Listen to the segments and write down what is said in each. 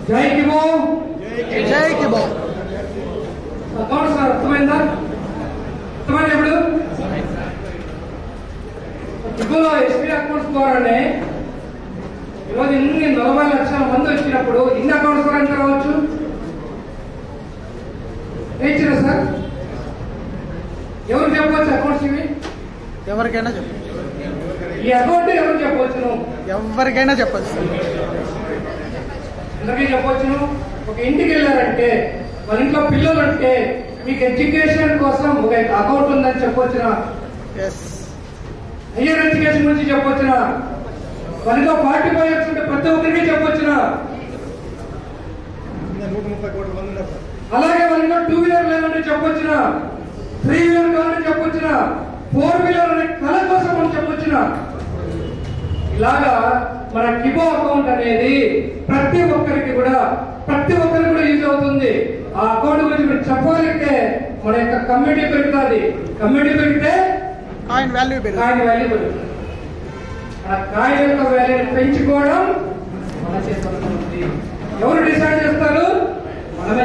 జై కిమో జై కిబో account sir అర్థమైందా అర్థమైంది ఇప్పుడు కిబోలో ఎస్బీ అకౌంట్స్ ద్వారానే ఈరోజు ఇన్ని నలభై లక్షల మంది వచ్చినప్పుడు ఇన్ని అకౌంట్స్ ద్వారా ఎంత రావచ్చు ఇచ్చిన సార్ ఎవరు చెప్పవచ్చు అకౌంట్స్ ఇవి ఎవరికైనా చెప్పు ఈ అకౌంట్ ఎవరు చెప్పవచ్చును ఎవరికైనా చెప్పచ్చు అందరికీ చెప్పవచ్చును ఒక ఇంటికి వెళ్ళారంటే వాళ్ళ ఇంట్లో పిల్లలు అంటే మీకు ఎడ్యుకేషన్ కోసం ఒక అకౌంట్ ఉందని చెప్పవచ్చునా ఎస్ హయ్యర్ ఎడ్యుకేషన్ గురించి చెప్పవచ్చునా వాళ్ళతో ఫార్టీ ఫైవ్ ఇయర్స్ ఉంటే ప్రతి ఒక్కరికి చెప్పవచ్చునా నూట ముప్పై కోట్ల మంది ఉన్నారు సార్ అలాగే వాళ్ళలో టూ వీలర్ లేదంటే చెప్పొచ్చునా త్రీ వీలర్ కావాలంటే చెప్పొచ్చునా ఫోర్ వీలర్ అనే కళ కోసం మనం చెప్పొచ్చునా ఇలాగా మన కిబో అకౌంట్ అనేది ప్రతి ఒక్కరికి కూడా ప్రతి ఒక్కరికి కూడా యూజ్ అవుతుంది ఆ అకౌంట్ గురించి మీరు చెప్పగలిగితే మన యొక్క కమ్యూనిటీ పెరుగుతుంది కమ్యూనిటీ పెరిగితే కాయిన్ వాల్యూ పెరుగు కాయిన్ వాల్యూ పెరుగుతుంది మన కాయిన్ యొక్క వాల్యూని పెంచుకోవడం మన చేతుల్లో ఉంది ఎవరు డిసైడ్ చేస్తారు మనమే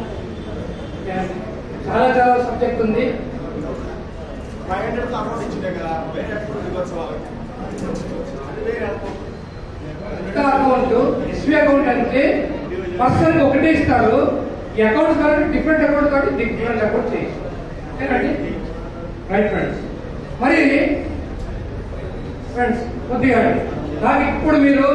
చాలా చాలా సబ్జెక్ట్ ఉంది ఫైవ్ హండ్రెడ్ అమౌంట్ ఇచ్చిండే కదా వేరే అకౌంట్ ఇవ్వచ్చు వాళ్ళకి అది వేరే అకౌంట్ కొత్త అకౌంట్ ఎస్బీ అకౌంట్ అంటే పర్సన్ ఒకటే ఇస్తారు ఈ అకౌంట్ కాబట్టి డిఫరెంట్ అకౌంట్ కాబట్టి డిఫరెంట్ అకౌంట్ చేయొచ్చు ఓకేనండి రైట్ ఫ్రెండ్స్ మరి ఫ్రెండ్స్ కొద్దిగా నాకు ఇప్పుడు మీరు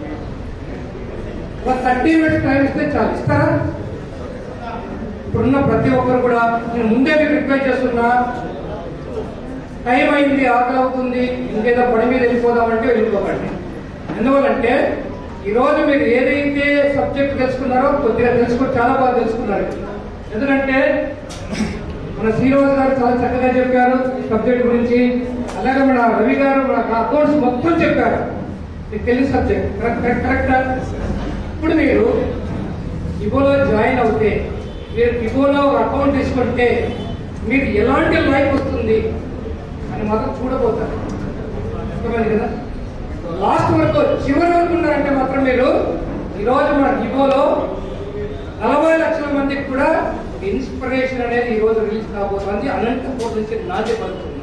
ఒక థర్టీ మినిట్స్ టైం ఇస్తే చాలు ఇస్తారా ఇప్పుడున్న ప్రతి ఒక్కరు కూడా నేను ముందే మీకు రిక్వెస్ట్ చేస్తున్నా టైం అయింది ఆకలి అవుతుంది ఇంకేదో పని మీద వెళ్ళిపోదామంటే వెళ్ళిపోకండి ఎందువల్లంటే ఈ రోజు మీరు ఏదైతే సబ్జెక్ట్ తెలుసుకున్నారో కొద్దిగా తెలుసుకుని చాలా బాగా తెలుసుకున్నారు ఎందుకంటే మన శ్రీనివాస్ గారు చాలా చక్కగా చెప్పారు ఈ సబ్జెక్ట్ గురించి అలాగే మన రవి గారు మన అకౌంట్స్ మొత్తం చెప్పారు మీకు తెలిసిన సబ్జెక్ట్ కరెక్ట్ కరెక్ట్ కరెక్టా ఇప్పుడు మీరు ఇబోలో జాయిన్ అవుతే మీరు ఇబోలో అకౌంట్ తీసుకుంటే మీకు ఎలాంటి లైఫ్ వస్తుంది అని మాత్రం చూడబోతారు అర్థమైంది కదా లాస్ట్ వరకు చివరి వరకు ఉన్నారంటే మాత్రం మీరు ఈరోజు మన ఇబోలో నలభై లక్షల మందికి కూడా ఇన్స్పిరేషన్ అనేది ఈ రోజు రిలీజ్ కాబోతోంది అనంతపూర్ నుంచి నాదే పలుకుతున్నాను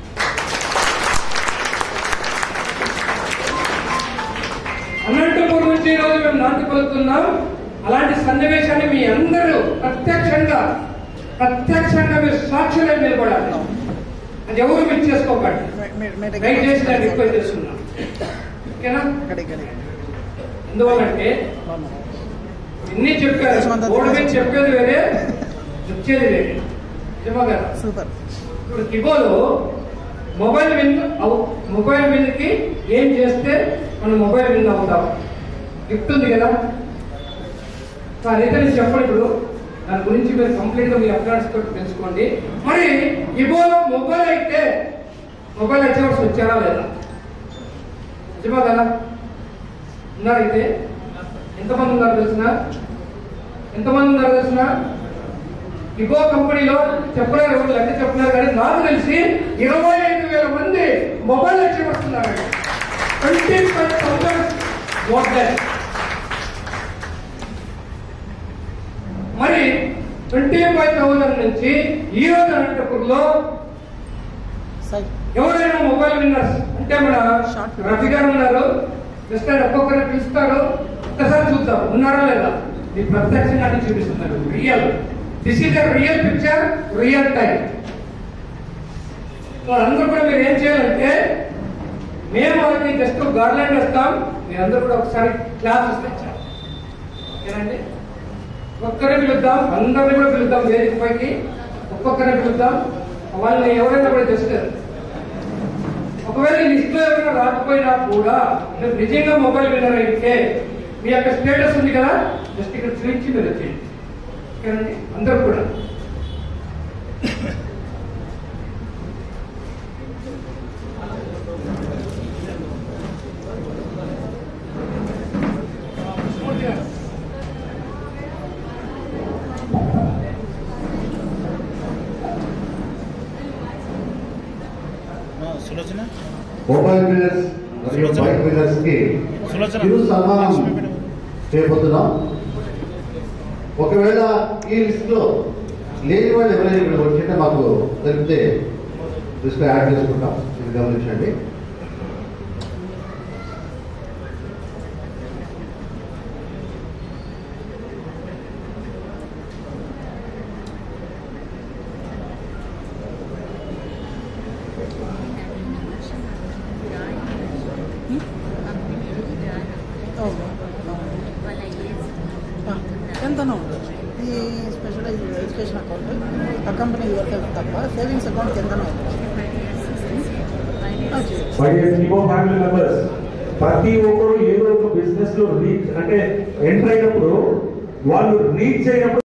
అనంతపూర్ నుంచి ఈ రోజు మేము నాటి పలుకుతున్నాం అలాంటి సన్నివేశాన్ని మీ అందరూ ప్రత్యక్షంగా ప్రత్యక్షంగా మీరు సాక్షులై నిలబడాలి అది ఎవరు మీరు చేసుకోకండి దయచేసి నేను రిక్వెస్ట్ చేస్తున్నాను ఓకేనా ఎందువల్లంటే ఇన్ని చెప్పారు బోర్డు మీద చెప్పేది వేరే వచ్చేది వేరే నిజమా కదా సూపర్ ఇప్పుడు కిబోలో మొబైల్ విన్ అవు మొబైల్ విన్కి ఏం చేస్తే మనం మొబైల్ విన్ అవుతాం గిఫ్ట్ ఉంది కదా అదైతే నేను చెప్పండి ఇప్పుడు దాని గురించి మీరు కంప్లీట్ గా మీ అప్లాట్స్ తోటి తెలుసుకోండి మరి ఇబోలో మొబైల్ అయితే మొబైల్ అచీవర్స్ వచ్చారా లేదా నిజమా కదా ఉన్నారైతే ఎంతమంది ఉన్నారు తెలిసిన ఎంతమంది ఉన్నారు తెలిసిన ఇగో కంపెనీలో చెప్పలేరు ఎవరు లెక్క చెప్పలేరు కానీ నాకు తెలిసి ఇరవై ఐదు వేల మంది మొబైల్ వచ్చి వస్తున్నారు twenty five thousand more then మరి ట్వంటీ ఫైవ్ థౌసండ్ నుంచి ఈ రోజు అనంతపూర్లో సై ఎవరైనా మొబైల్ విన్నర్స్ అంటే మన రఫీ గారు ఉన్నారు జస్ట్ ఆయన ఒక్కొక్కరిని పిలుస్తారు ఒక్కసారి చూద్దాం ఉన్నారా లేదా ఈ ప్రత్యక్షంగా అన్ని చూపిస్తున్నారు real this is real picture real time వాళ్ళందరూ కూడా మీరు ఏం చేయాలంటే మేము వాళ్ళకి జస్ట్ గార్లెండ్ వేస్తాం మీరందరూ కూడా ఒకసారి క్లాస్ ఇస్తే చాలు ఓకేనండి ఒక్కరిని పిలుద్దాం అందరిని కూడా పిలుద్దాం వేదిక పైకి ఒక్కొక్కరిని పిలుద్దాం వాళ్ళని ఎవరైనా కూడా జస్ట్ ఒకవేళ ఈ లిస్ట్ లో ఎవరైనా రాకపోయినా కూడా మీరు నిజంగా మొబైల్ విన్నర్ అయితే మీ యొక్క స్టేటస్ ఉంది కదా జస్ట్ ఇక్కడ చూపించి మీరు వచ్చేయండి ఓకేనండి అందరూ కూడా సులోచన మొబైల్ బిజినెస్ మరియు బైక్ బిజినెస్ కి సులోచన ఇరు సన్మానం చేయబోతున్నాం ఒకవేళ ఈ లిస్ట్ లో లేని వాళ్ళు ఎవరైనా ఇక్కడ వచ్చింటే మాకు తెలిపితే లిస్ట్ యాడ్ చేసుకుంటాం ఇది గమనించండి ఎంతనో ఈ స్పెషల్ ఎడ్యుకేషన్ అకౌంట్ అకంపెనీ యువర్ తప్ప సేవింగ్స్ అకౌంట్ ఎంతనో my team of family members ప్రతి ఒక్కరు ఏదో ఒక బిజినెస్ లో రీచ్ అంటే ఎంటర్ అయినప్పుడు వాళ్ళు రీచ్ అయినప్పుడు